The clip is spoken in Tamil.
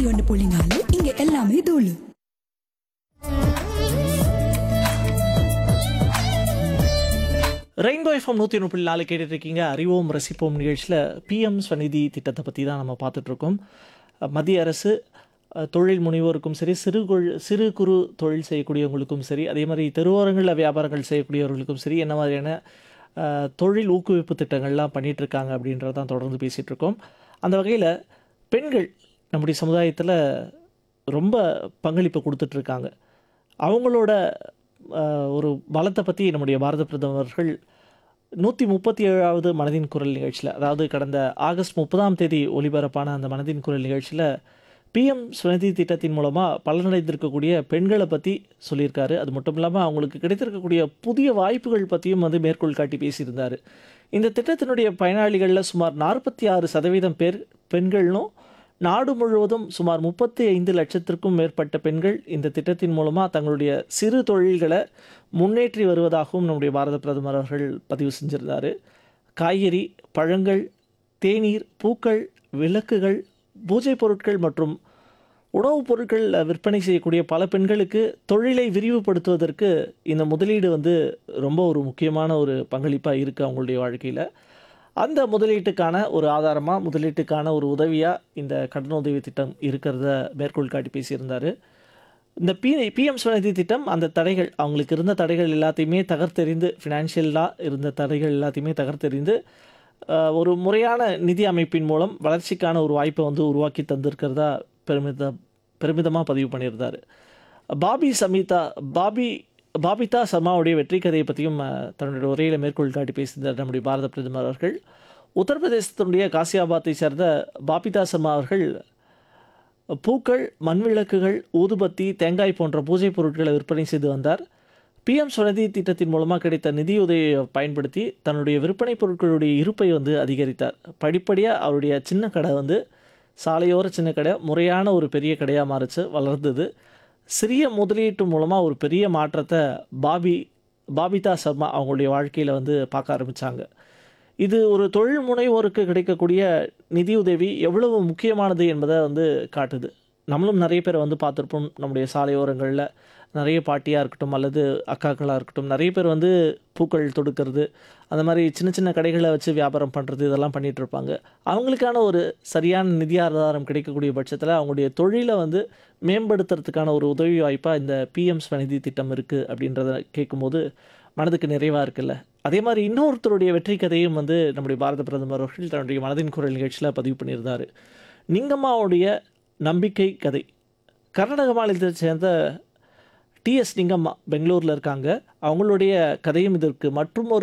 ஒன்று புள்ளி நாலு இங்க எல்லாமே தூளு ரெயின்போ எஃப்எம் நூற்றி ஒன்று புள்ளி நாலு கேட்டுட்டு இருக்கீங்க அறிவோம் ரசிப்போம் நிகழ்ச்சியில் பிஎம் ஸ்வநிதி திட்டத்தை பற்றி தான் நம்ம பார்த்துட்ருக்கோம் மத்திய அரசு அஹ், தொழில் முனைவோருக்கும் சரி சிறு கொள் சிறு குறு தொழில் செய்யக்கூடியவங்களுக்கும் சரி அதே மாதிரி தெருவோரங்களில் வியாபாரங்கள் செய்யக்கூடியவர்களுக்கும் சரி என்ன மாதிரியான அஹ், தொழில் ஊக்குவிப்பு திட்டங்கள்லாம் பண்ணிட்டு இருக்காங்க அப்படின்றதான் தொடர்ந்து பேசிகிட்டு இருக்கோம் அந்த வகையில் பெண்கள் நம்முடைய சமுதாயத்தில் ரொம்ப பங்களிப்பு கொடுத்துட்ருக்காங்க அவங்களோட அஹ், ஒரு பலத்தை பற்றி நம்முடைய பாரத பிரதமர்கள் நூற்றி முப்பத்தி ஏழாவது மனதின் குரல் நிகழ்ச்சியில் அதாவது கடந்த ஆகஸ்ட் முப்பதாம் தேதி ஒலிபரப்பான அந்த மனதின் குரல் நிகழ்ச்சியில் பிஎம் சுயநிதி திட்டத்தின் மூலமாக பலனடைந்திருக்கக்கூடிய பெண்களை பற்றி சொல்லியிருக்காரு அது மட்டும் இல்லாமல் அவங்களுக்கு கிடைத்திருக்கக்கூடிய புதிய வாய்ப்புகள் பற்றியும் வந்து மேற்கோள் காட்டி பேசியிருந்தார் இந்த திட்டத்தினுடைய பயனாளிகளில் சுமார் நாற்பத்தி ஆறு சதவீதம் பேர் பெண்களும் நாடு முழுவதும் சுமார் முப்பத்தி ஐந்து லட்சத்திற்கும் மேற்பட்ட பெண்கள் இந்த திட்டத்தின் மூலமாக தங்களுடைய சிறு தொழில்களை முன்னேற்றி வருவதாகவும் நம்முடைய பாரத பிரதமர் அவர்கள் பதிவு செஞ்சிருந்தார் காய்கறி பழங்கள் தேநீர் பூக்கள் விளக்குகள் பூஜை பொருட்கள் மற்றும் உணவுப் பொருட்கள் விற்பனை செய்யக்கூடிய பல பெண்களுக்கு தொழிலை விரிவுபடுத்துவதற்கு இந்த முதலீடு வந்து ரொம்ப ஒரு முக்கியமான ஒரு பங்களிப்பாக இருக்குது அவங்களுடைய வாழ்க்கையில் அந்த முதலீட்டுக்கான ஒரு ஆதாரமாக முதலீட்டுக்கான ஒரு உதவியாக இந்த கடனுதவி திட்டம் இருக்கிறத மேற்கோள் காட்டி பேசியிருந்தார் இந்த பி பிஎம் ஸ்வநிதி திட்டம் அந்த தடைகள் அவங்களுக்கு இருந்த தடைகள் எல்லாத்தையுமே தகர்த்தெறிந்து ஃபினான்ஷியலாக இருந்த தடைகள் எல்லாத்தையுமே தகர்த்தெறிந்து அஹ், ஒரு முறையான நிதி அமைப்பின் மூலம் வளர்ச்சிக்கான ஒரு வாய்ப்பை வந்து உருவாக்கி தந்திருக்கிறதா பெருமித பெருமிதமாக பதிவு பண்ணியிருந்தார் பாபி சமிதா பாபி பாபிதா சர்மாவுடைய வெற்றி கதையை பற்றியும் அஹ், தன்னுடைய உரையில் மேற்கோள் காட்டி பேசியிருந்தார் நம்முடைய பாரத பிரதமர் அவர்கள் உத்தரப்பிரதேசத்தினுடைய காசியாபாத்தை சேர்ந்த பாபிதா சர்மா அவர்கள் பூக்கள் மண்விளக்குகள் ஊதுபத்தி தேங்காய் போன்ற பூஜை பொருட்களை விற்பனை செய்து வந்தார் பிஎம் ஸ்வநிதி திட்டத்தின் மூலமாக கிடைத்த நிதியுதவியை பயன்படுத்தி தன்னுடைய விற்பனை பொருட்களுடைய இருப்பை வந்து அதிகரித்தார் படிப்படியாக அவருடைய சின்ன கடை வந்து சாலையோர சின்ன கடை முறையான ஒரு பெரிய கடையாக மாறிச்சு வளர்ந்தது சிறிய முதலீட்டு மூலமாக ஒரு பெரிய மாற்றத்தை பாபி பாபிதா சர்மா அவங்களுடைய வாழ்க்கையில் வந்து பார்க்க ஆரம்பித்தாங்க இது ஒரு தொழில் முனைவோருக்கு கிடைக்கக்கூடிய நிதியுதவி எவ்வளவு முக்கியமானது என்பதை வந்து காட்டுது நம்மளும் நிறைய பேரை வந்து பார்த்துருப்போம் நம்முடைய சாலையோரங்களில் நிறைய பாட்டியாக இருக்கட்டும் அல்லது அக்காக்களாக இருக்கட்டும் நிறைய பேர் வந்து பூக்கள் தொடுக்கிறது அந்த மாதிரி சின்ன சின்ன கடைகளை வச்சு வியாபாரம் பண்ணுறது இதெல்லாம் பண்ணிட்டு இருப்பாங்க அவங்களுக்கான ஒரு சரியான நிதி ஆதாரம் கிடைக்கக்கூடிய பட்சத்தில் அவங்களுடைய தொழிலை வந்து மேம்படுத்துறதுக்கான ஒரு உதவி வாய்ப்பாக இந்த பிஎம் ஸ்வநிதி திட்டம் இருக்குது அப்படின்றத கேட்கும்போது மனதுக்கு நிறைவாக இருக்குல்ல அதே மாதிரி இன்னொருத்தருடைய வெற்றி கதையும் வந்து நம்முடைய பாரத பிரதமர் அவர்கள் தன்னுடைய மனதின் குரல் நிகழ்ச்சியில் பதிவு பண்ணியிருந்தார் நிங்கம்மாவுடைய நம்பிக்கை கதை கர்நாடக மாநிலத்தை சேர்ந்த டிஎஸ் நிங்கம்மா பெங்களூரில் இருக்காங்க அவங்களுடைய கதையும் இதற்கு மற்றும் ஒரு